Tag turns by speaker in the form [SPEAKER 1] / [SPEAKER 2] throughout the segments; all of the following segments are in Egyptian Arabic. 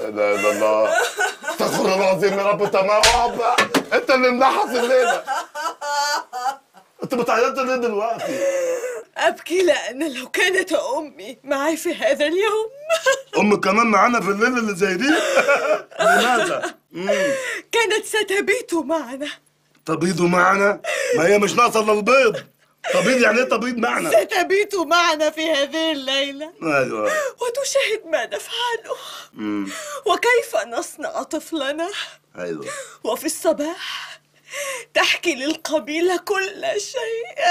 [SPEAKER 1] لا اله الا الله استغفر الله العظيم يا رب تمام اقعد انت اللي منحس الليله انت بتعيطي ليه دلوقتي؟
[SPEAKER 2] أبكي لأن لو كانت أمي معي في هذا اليوم
[SPEAKER 1] امك كمان معانا في الليله اللي زي دي لماذا؟ مم.
[SPEAKER 2] كانت ستبيت معنا
[SPEAKER 1] تبيض معنا ما هي مش ناقصه الا البيض تبيض يعني ايه تبيض معنا؟
[SPEAKER 2] ستبيت معنا في هذه الليلة
[SPEAKER 1] ايوه
[SPEAKER 2] وتشاهد ما نفعله
[SPEAKER 1] مم.
[SPEAKER 2] وكيف نصنع طفلنا
[SPEAKER 1] ايوه
[SPEAKER 2] وفي الصباح تحكي للقبيلة كل شيء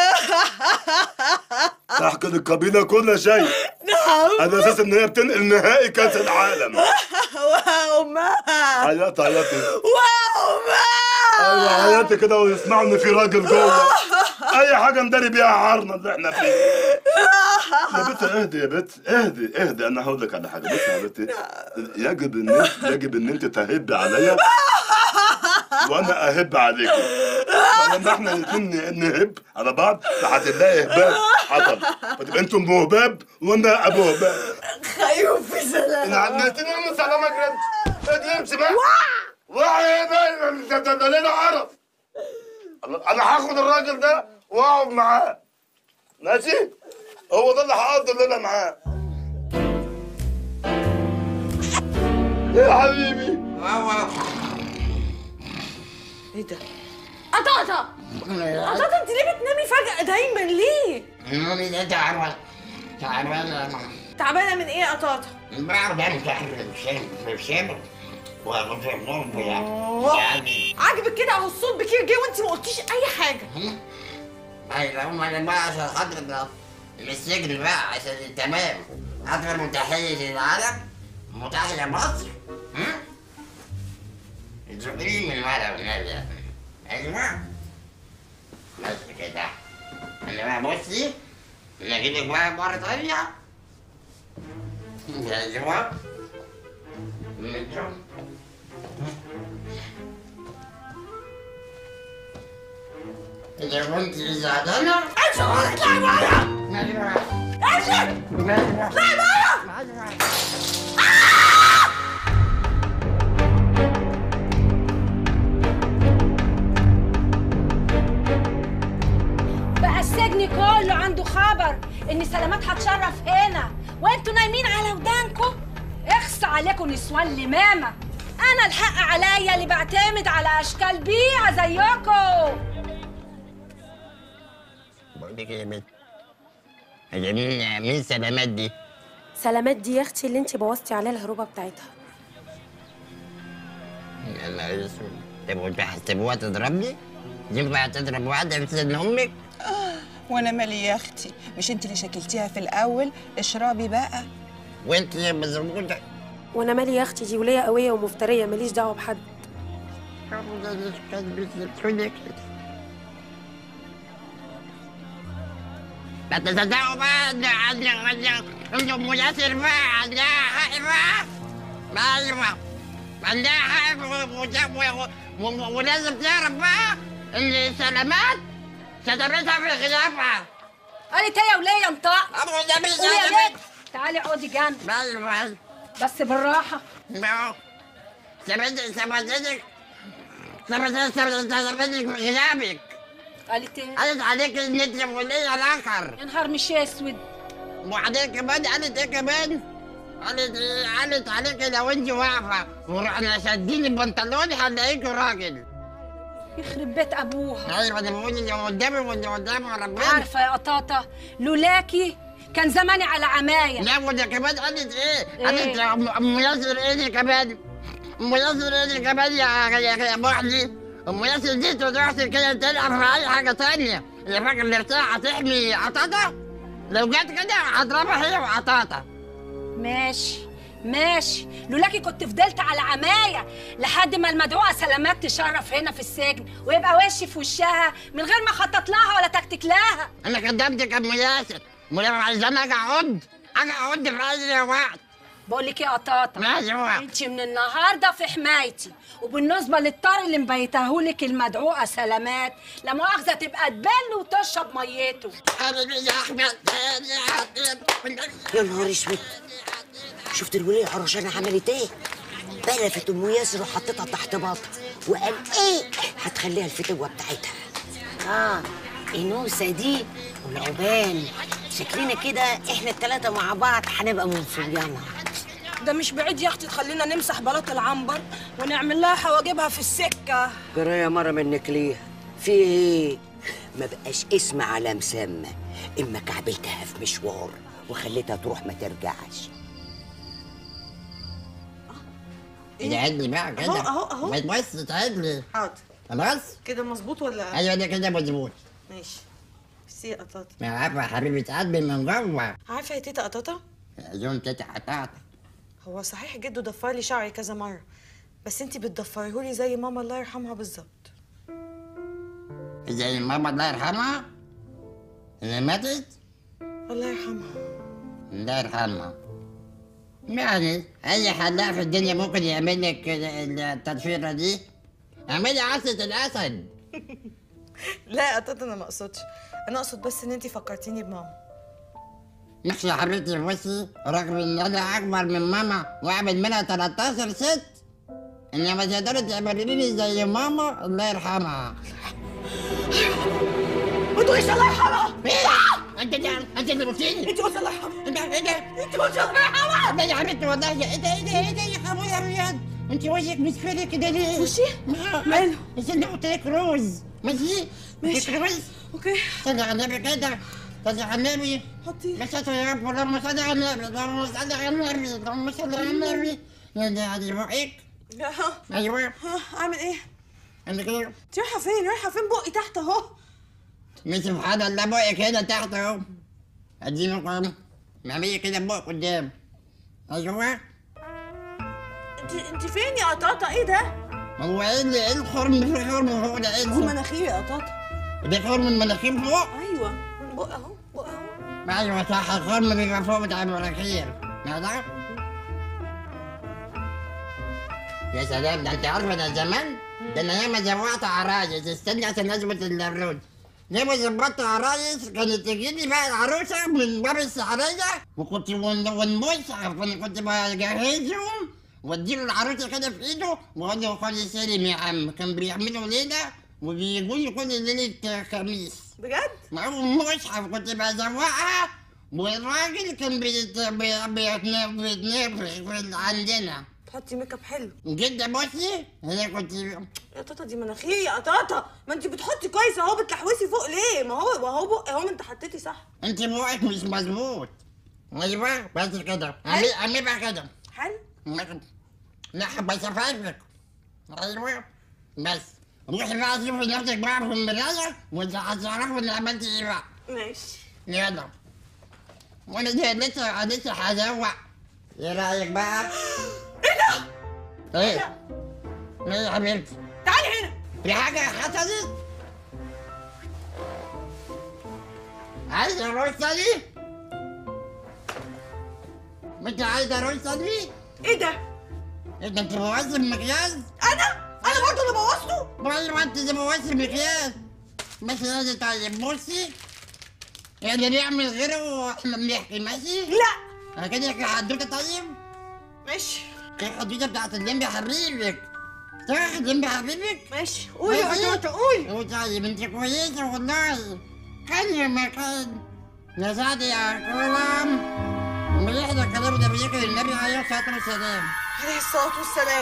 [SPEAKER 1] تحكي للقبيله كل شيء
[SPEAKER 2] نعم
[SPEAKER 1] على اساس ان هي بتنقل نهائي كاس العالم
[SPEAKER 2] وأمها
[SPEAKER 1] عيطي عيطي
[SPEAKER 2] وأمها
[SPEAKER 1] ايوه عيطي كده ويسمعوا ان في راجل جوه اي حاجه نداري بيها عارنا اللي احنا فيه يا بت اهدي يا بت اهدي اهدي انا هقول لك على حاجه بصي يا بت يجب ان يجب ان انت تهبي عليا وانا اهب عليكي فلما احنا الاثنين نهب على بعض فهتلاقي هباب حصل فتبقى انتم ابو هباب وانا ابو هباب
[SPEAKER 2] خيوف في سلام
[SPEAKER 1] نعمتني ام سلامك انت ادي امشي بقى وعي بقى ده ده ده ليله عرف انا هاخد الراجل ده واقعد معاه ماشي هو ده اللي هقضي الليله معاه يا حبيبي
[SPEAKER 2] ايه ده؟ قطاطة قطاطة انت ليه بتنامي فجأة دايما ليه؟
[SPEAKER 3] نومي ده تعبان تعبان
[SPEAKER 2] تعبانة من ايه يا قطاطة؟
[SPEAKER 3] بعرف انا تعبان في الشمس وكنت بنوم يعني
[SPEAKER 2] عاجبك كده اهو الصوت بكير جه وانت ما قلتيش اي حاجة
[SPEAKER 3] ايوه هم انا بقى عشان خاطر من السجن بقى عشان تمام اكبر متحيز للعالم متحيز مصر تزقني من ورا والنبي ايوه بس كده انا بقى بصي نجيلك بقى مرة تانية ايوه نجم إذا كنت زعلانة
[SPEAKER 2] امشي اطلعي بره امشي اطلعي بره
[SPEAKER 4] بقى السجن كله عنده خبر ان سلامات هتشرف هنا وانتوا نايمين على ودانكم اخص عليكم نسوان لمامة انا الحق عليا اللي بعتمد على اشكال بيعة زيكم
[SPEAKER 3] بقول لك إيه يا بنت هي مين مين سلامات دي؟
[SPEAKER 5] سلامات دي يا اختي اللي انت بوظتي عليها الهروبه بتاعتها
[SPEAKER 3] يا نهار اسود طب وانتوا هتسيبوها تضربني؟ ينفع تضرب واحدة في سن أمك؟
[SPEAKER 6] وانا مالي يا اختي مش انت اللي شكلتيها في الاول اشربي بقى
[SPEAKER 3] وانت يا مزروطة
[SPEAKER 5] وانا مالي يا اختي دي وليه قويه ومفتريه ماليش دعوه بحد
[SPEAKER 3] لا تصدقوا بقى ان ان ان ان ام ياسر بقى عندها حق بقى ايوه عندها حق و- و- و- و- ولازم تعرف بقى ان سلامات سترتها في خلافها
[SPEAKER 4] قالت هي وليا انطق
[SPEAKER 3] ابو النبي
[SPEAKER 4] قولي يا
[SPEAKER 3] سلامات
[SPEAKER 4] بنت تعالي اقعدي جنبي
[SPEAKER 3] ايوه
[SPEAKER 4] بس بالراحة
[SPEAKER 3] ايوه ثبت ثبتتك ثبتت ثبتتك في خلافك
[SPEAKER 4] قالت ايه؟
[SPEAKER 3] قالت عليك ان انت ولي الاخر
[SPEAKER 4] يا نهار مش اسود
[SPEAKER 3] وبعدين كمان قالت ايه كمان؟ قالت إيه؟ قالت عليك لو انت واقفه ورحنا شادين البنطلون هنلاقيك راجل
[SPEAKER 4] يخرب بيت ابوها
[SPEAKER 3] ايوه انا بقول اللي قدامي واللي قدامي ربنا
[SPEAKER 4] عارفة يا قطاطة لولاكي كان زماني على عماية
[SPEAKER 3] لا وده كمان قالت ايه؟
[SPEAKER 4] إيه؟
[SPEAKER 3] قالت يا ام أم ياسر ايه دي كمان؟ ام ياسر ايه دي كمان يا يا يا ابو علي؟ ام ياسر دي تروح كده تلعب في اي حاجه تانية اللي فاكر الارتاح هتحمي قطاطا؟ لو جت كده هضربها هي وقطاطا
[SPEAKER 4] ماشي ماشي لولاكي كنت فضلت على عماية لحد ما المدعوة سلامات تشرف هنا في السجن ويبقى وشي في وشها من غير ما اخطط لها ولا تكتك لها
[SPEAKER 3] انا كدبتك يا ام ياسر ولما عايزاني اجي اقعد اجي اقعد في اي وقت
[SPEAKER 4] بقول لك ايه يا قطاطة
[SPEAKER 3] ماشي هو
[SPEAKER 4] انت من النهارده في حمايتي وبالنسبه للطار اللي مبيتهولك المدعوقه سلامات لا مؤاخذه تبقى تبل وتشرب ميته
[SPEAKER 3] يا احمد
[SPEAKER 7] يا نهار اسود شفت الولية عرشانة عملت ايه؟ بلفت ام ياسر وحطيتها تحت باطها وقال ايه هتخليها الفتوه بتاعتها اه انوسه دي والعبان شكلنا كده احنا التلاته مع بعض هنبقى من صبيانها
[SPEAKER 4] ده مش بعيد يا اختي تخلينا نمسح بلاط العنبر ونعمل لها حواجبها في السكه
[SPEAKER 7] جرى يا مره منك ليه في ايه ما بقاش اسم على مسمى اما كعبلتها في مشوار وخليتها تروح ما ترجعش
[SPEAKER 3] ادعي لي بقى كده
[SPEAKER 2] أهو- أهو- أهو.
[SPEAKER 3] بس بس ادعي لي
[SPEAKER 2] حاضر
[SPEAKER 3] خلاص
[SPEAKER 2] كده مظبوط ولا
[SPEAKER 3] ايوه ده كده مظبوط
[SPEAKER 2] ماشي سي قطاطا
[SPEAKER 3] ما عارفه يا حبيبه قلبي من جوه
[SPEAKER 2] عارفه يا تيتا قطاطا
[SPEAKER 3] يوم تيتا قطعت
[SPEAKER 2] هو صحيح جده ضفر لي شعري كذا مره بس انتي بتضفرهولي زي ماما الله يرحمها بالظبط
[SPEAKER 3] زي ماما الله يرحمها اللي ماتت
[SPEAKER 2] الله يرحمها
[SPEAKER 3] الله يرحمها يعني اي حلاق في الدنيا ممكن يعمل لك التدفيره دي اعملي عصة الاسد
[SPEAKER 2] لا يا قطاطا انا ما اقصدش انا اقصد بس ان انتي فكرتيني بماما
[SPEAKER 3] نفسي يا حبيبتي بصي رغم ان انا اكبر من ماما واعمل منها 13 ست انما تقدري تعملي لي زي ماما الله يرحمها
[SPEAKER 2] ما تقوليش الله يرحمها
[SPEAKER 3] انت انت اللي قلتيلي
[SPEAKER 2] انتي قلت الله يرحمها
[SPEAKER 3] انت ايه ده؟
[SPEAKER 2] انتي قلت الله يرحمها
[SPEAKER 3] لا يا حبيبتي والله ايه ده ايه ده ايه ده يا خبر يا رياض انت وشك مصفر كده ليه؟
[SPEAKER 2] وشي؟
[SPEAKER 3] ما-
[SPEAKER 2] ماله؟
[SPEAKER 3] استنى قلت لك روز ماشي؟
[SPEAKER 2] ماشي.
[SPEAKER 3] قلت روز
[SPEAKER 2] اوكي
[SPEAKER 3] صلي على النبي كده صلي على النبي
[SPEAKER 2] حطي
[SPEAKER 3] بس يا رب اللهم صل على النبي اللهم صل على النبي اللهم صل على النبي يا ده على بقك
[SPEAKER 2] ها
[SPEAKER 3] ايوه
[SPEAKER 2] ها اعمل ايه
[SPEAKER 3] انا كده
[SPEAKER 2] انتي رايحه فين رايحه فين بقي تحت اهو
[SPEAKER 3] مش سبحان الله بقك هنا تحت اهو اديني قام اعملي كده بقك قدام ايوه
[SPEAKER 2] انتي انتي فين يا قطاطا ايه ده
[SPEAKER 3] هو ايه اللي ايه الخرم في خرم فوق ده ايه
[SPEAKER 2] هو
[SPEAKER 3] ده؟
[SPEAKER 2] مناخيري يا قطاطا
[SPEAKER 3] ده خرم المناخير فوق
[SPEAKER 2] ايوه بق اهو بق اهو
[SPEAKER 3] ايوه صح الخرم بيبقى فوق بتاع المناخير يا يا سلام ده انت عارفه ده زمان ده انا ياما زوقت عرايس استني عشان اظبط الرود ياما ظبطت عرايس كانت تجي لي بقى العروسه من باب السحريه وكنت ون- ونبص عشان كنت بجهزهم واديله العروسه كده في ايده واقول له خد سلم يا عم كان بيعملوا ليله وبيجوا لي كل ليله خميس
[SPEAKER 2] بجد
[SPEAKER 3] معاهم مصحف كنت بزوقها والراجل كان بيت- بي- بيتن- بيتنفخ عندنا
[SPEAKER 2] تحطي ميك اب حلو
[SPEAKER 3] جدا بصي انا كنت
[SPEAKER 2] يا طاطا دي مناخيري يا طاطا ما انت بتحطي كويس اهو بتلحوسي فوق ليه ما هو ما هو بق اهو ما انت حطيتي صح
[SPEAKER 3] انت بوقك مش مظبوط ايوه بس كده اعمل اعمل بقى كده
[SPEAKER 2] حلو
[SPEAKER 3] لا بس افرفك ايوه بس روحي بقى شوفي نفسك بقى في المرايه وانت هتعرفوا اني عملت ايه بقى
[SPEAKER 2] ماشي
[SPEAKER 3] يلا وانا دي لسه لسه هزوق ايه رايك بقى؟ ايه ده؟ ايه؟ ايه يا حبيبتي؟
[SPEAKER 2] تعالي هنا
[SPEAKER 3] في حاجة حصلت؟ عايزة رصة دي؟ انت عايزة رصة دي؟
[SPEAKER 2] ايه ده
[SPEAKER 3] انت انت بوظت المكياج؟
[SPEAKER 2] انا انا برضه اللي بوظته
[SPEAKER 3] والله انت اللي بوظت المكياج بس لازم طيب بصي يعني نعمل غيره واحنا بنحكي ماشي؟
[SPEAKER 2] لا
[SPEAKER 3] انا كده يحكي حدوته طيب؟
[SPEAKER 2] ماشي
[SPEAKER 3] كيف الحدوته بتاعت اللمبي حبيبك؟ صح اللمبي حبيبك؟
[SPEAKER 2] ماشي قولي يا
[SPEAKER 3] ماشي؟
[SPEAKER 2] طاطا قولي
[SPEAKER 3] قول طيب انت كويسة والله كان مكان يا سعد يا كرم بيحضر الكلام ده بيجي النبي عليه الصلاة والسلام
[SPEAKER 2] عليه الصلاه والسلام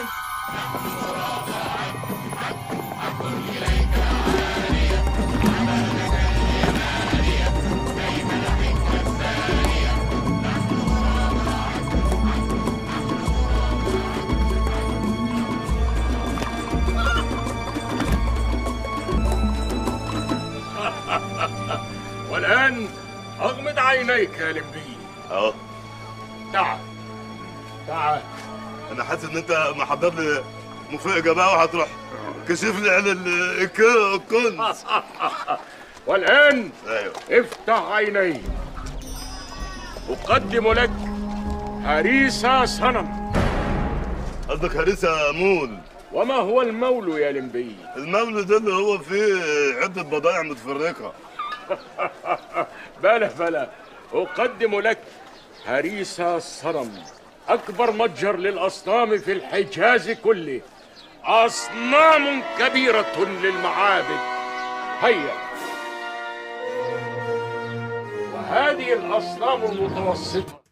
[SPEAKER 8] والآن أغمض عينيك يا لمبي
[SPEAKER 1] اهو
[SPEAKER 8] تعال تعال
[SPEAKER 1] انا حاسس ان انت محضر لي مفاجاه بقى وهتروح كشف لي على ال- الك- الكنز
[SPEAKER 8] والآن
[SPEAKER 1] ايوه
[SPEAKER 8] افتح عينيك أقدم لك هريسة صنم
[SPEAKER 1] قصدك هريسه مول
[SPEAKER 8] وما هو المول يا لمبي
[SPEAKER 1] المولد ده اللي هو فيه عده بضائع متفرقه
[SPEAKER 8] بلى بلى أقدم لك هريسة صنم أكبر متجر للأصنام في الحجاز كله أصنام كبيرة للمعابد هيا وهذه الأصنام المتوسطة